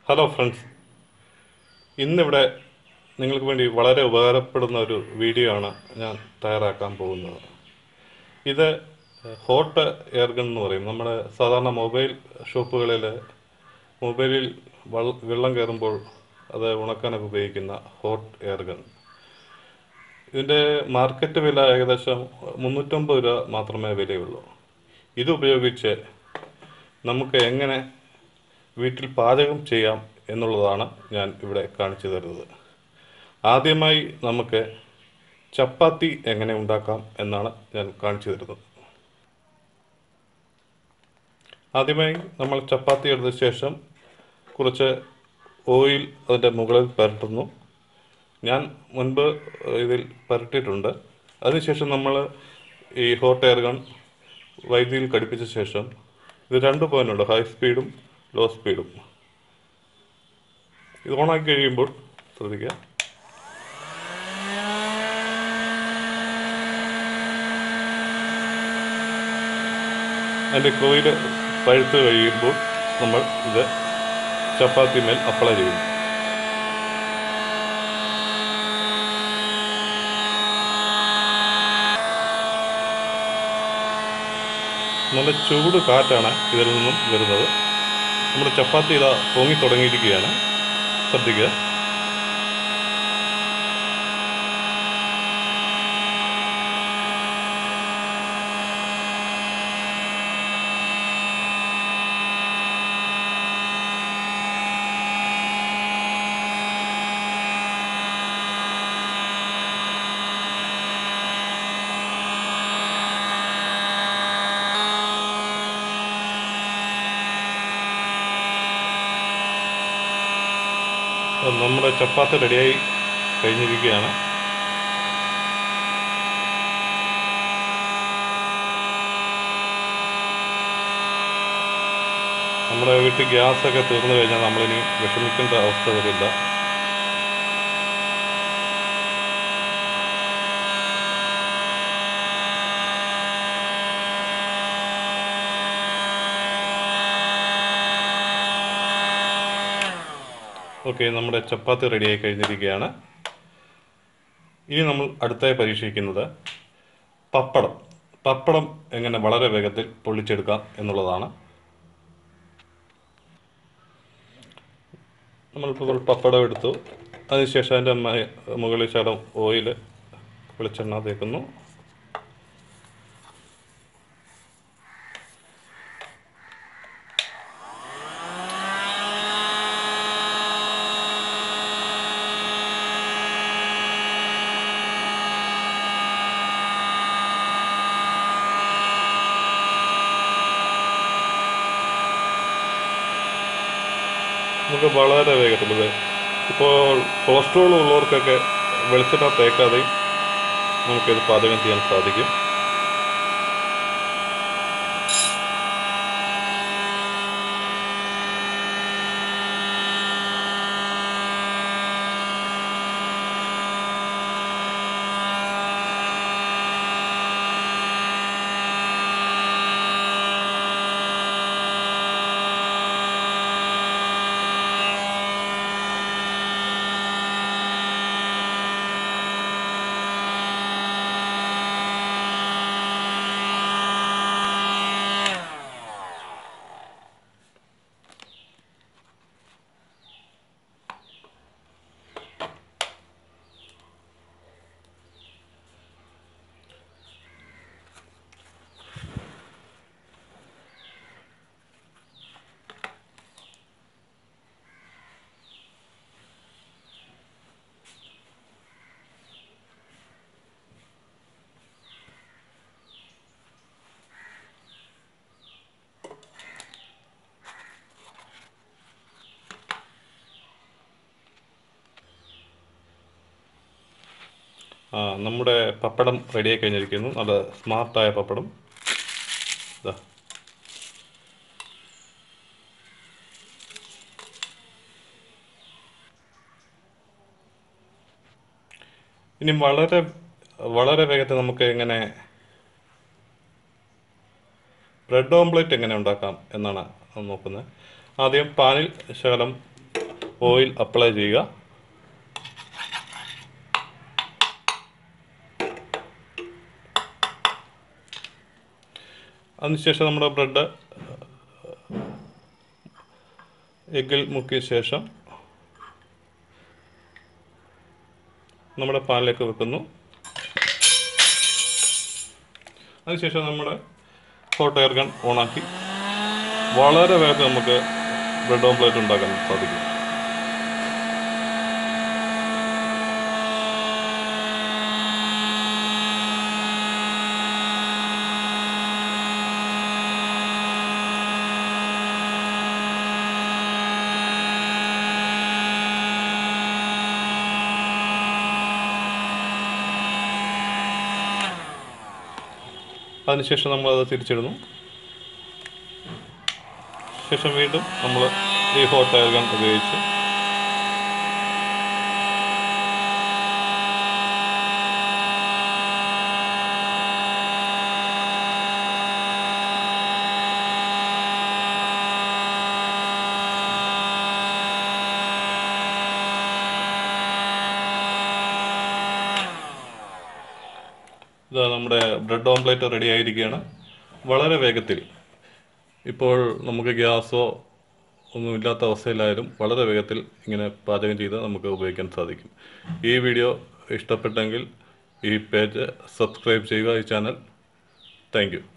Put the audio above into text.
hello friends ഇന്നിവിടെ നിങ്ങൾക്ക് വേണ്ടി വളരെ ഉപകാരപ്പെടുന്ന ഒരു വീഡിയോ ആണ് ഞാൻ തയ്യാറാക്കാൻ പോകുന്നത് ഇത് ഹോട്ട് എയർഗൺ എന്ന് പറയും നമ്മുടെ സാധാരണ മൊബൈൽ ഷോപ്പുകളിൽ മൊബൈലിൽ വൾ- വെള്ളം കയറുമ്പോൾ അത് ഉണക്കാനൊക്കെ ഉപയോഗിക്കുന്ന ഹോട്ട് എയർഗൺ ഇതിൻ്റെ മാർക്കറ്റ് വില ഏകദേശം മുന്നൂറ്റമ്പത് രൂപ മാത്രമേ വിലയുള്ളൂ ഇത് ഉപയോഗിച്ച് നമുക്ക് എങ്ങനെ വീട്ടിൽ പാചകം ചെയ്യാം എന്നുള്ളതാണ് ഞാൻ ഇവിടെ കാണിച്ചു തരുന്നത് ആദ്യമായി നമുക്ക് ചപ്പാത്തി എങ്ങനെ ഉണ്ടാക്കാം എന്നാണ് ഞാൻ കാണിച്ചു തരുന്നത് ആദ്യമായി നമ്മൾ ചപ്പാത്തി എടുത്ത ശേഷം കുറച്ച് ഓയിൽ അതിൻ്റെ മുകളിൽ പുരട്ടുന്നു ഞാൻ മുൻപ് ഇതിൽ പുരട്ടിയിട്ടുണ്ട് അതിനുശേഷം നമ്മൾ ഈ ഹോട്ട് എയർ ഗൺ വൈദ്യുതിയിൽ ഘടിപ്പിച്ച ശേഷം ഇത് രണ്ട് പോയിൻ്റുണ്ട് ഹൈ സ്പീഡും ലോ സ്പീഡും ഇത് ഓണാക്കി കഴിയുമ്പോൾ ശ്രദ്ധിക്കുക അതിൻ്റെ കോയിൽ പഴുത്ത് കഴിയുമ്പോൾ നമ്മൾ ഇത് ചപ്പാത്തി മേൽ അപ്ലൈ ചെയ്യുന്നു നല്ല ചൂട് കാറ്റാണ് ഇതിൽ നിന്നും വരുന്നത് നമ്മുടെ ചപ്പാത്തി ഇതാ പൊങ്ങി തുടങ്ങിയിരിക്കുകയാണ് ശ്രദ്ധിക്കുക അപ്പോൾ നമ്മുടെ ചപ്പാത്തി റെഡിയായി കഴിഞ്ഞിരിക്കുകയാണ് നമ്മുടെ വീട്ടിൽ ഗ്യാസൊക്കെ തീർന്നു കഴിഞ്ഞാൽ നമ്മളിനി വിഷമിക്കേണ്ട അവസ്ഥ വരില്ല ഓക്കെ നമ്മുടെ ചപ്പാത്തി റെഡിയായി കഴിഞ്ഞിരിക്കുകയാണ് ഇനി നമ്മൾ അടുത്തായി പരീക്ഷിക്കുന്നത് പപ്പടം പപ്പടം എങ്ങനെ വളരെ വേഗത്തിൽ പൊള്ളിച്ചെടുക്കാം എന്നുള്ളതാണ് നമ്മളിപ്പോൾ പപ്പടം എടുത്തു അതിനുശേഷം അതിൻ്റെ മ- മുകളിൽ ശകലം ഓയിൽ വെളിച്ചെണ്ണ തേക്കുന്നു നമുക്ക് വളരെ വേഗത്തിൽ ഇത് ഇപ്പോൾ കൊളസ്ട്രോൾ ഉള്ളവർക്കൊക്കെ വെളിച്ചെണ്ണ തേക്കാതെയും നമുക്കിത് പാചകം ചെയ്യാൻ സാധിക്കും ആ നമ്മുടെ പപ്പടം റെഡിയായി കഴിഞ്ഞിരിക്കുന്നു നല്ല സ്മാർട്ടായ പപ്പടം ഇതാ ഇനി വളരെ വളരെ വേഗത്തിൽ നമുക്ക് എങ്ങനെ ബ്രെഡ് ഓംപ്ലേറ്റ് എങ്ങനെ ഉണ്ടാക്കാം എന്നാണ് നോക്കുന്നത് ആദ്യം പാനിൽ ശകലം ഓയിൽ അപ്ലൈ ചെയ്യുക അതിനുശേഷം നമ്മുടെ ബ്രെഡ് എഗ്ഗിൽ മുക്കിയ ശേഷം നമ്മുടെ പാനിലേക്ക് വെക്കുന്നു അതിനുശേഷം നമ്മുടെ ഹോട്ട് എയർ ഗൺ ഓണാക്കി വളരെ വേഗം നമുക്ക് ബ്രെഡ് ഓംപ്ലേറ്റ് ഉണ്ടാക്കാൻ സാധിക്കും അതിനുശേഷം നമ്മൾ അത് തിരിച്ചിടുന്നു ശേഷം വീണ്ടും നമ്മൾ ഈ ഹോട്ട് എയർ ഗൺ ഉപയോഗിച്ച് ഇതാ നമ്മുടെ ബ്രെഡ് ഓംപ്ലേറ്റ് റെഡി ആയിരിക്കുകയാണ് വളരെ വേഗത്തിൽ ഇപ്പോൾ നമുക്ക് ഗ്യാസോ ഒന്നുമില്ലാത്ത അവസ്ഥയിലായാലും വളരെ വേഗത്തിൽ ഇങ്ങനെ പാചകം ചെയ്ത് നമുക്ക് ഉപയോഗിക്കാൻ സാധിക്കും ഈ വീഡിയോ ഇഷ്ടപ്പെട്ടെങ്കിൽ ഈ പേജ് സബ്സ്ക്രൈബ് ചെയ്യുക ഈ ചാനൽ താങ്ക്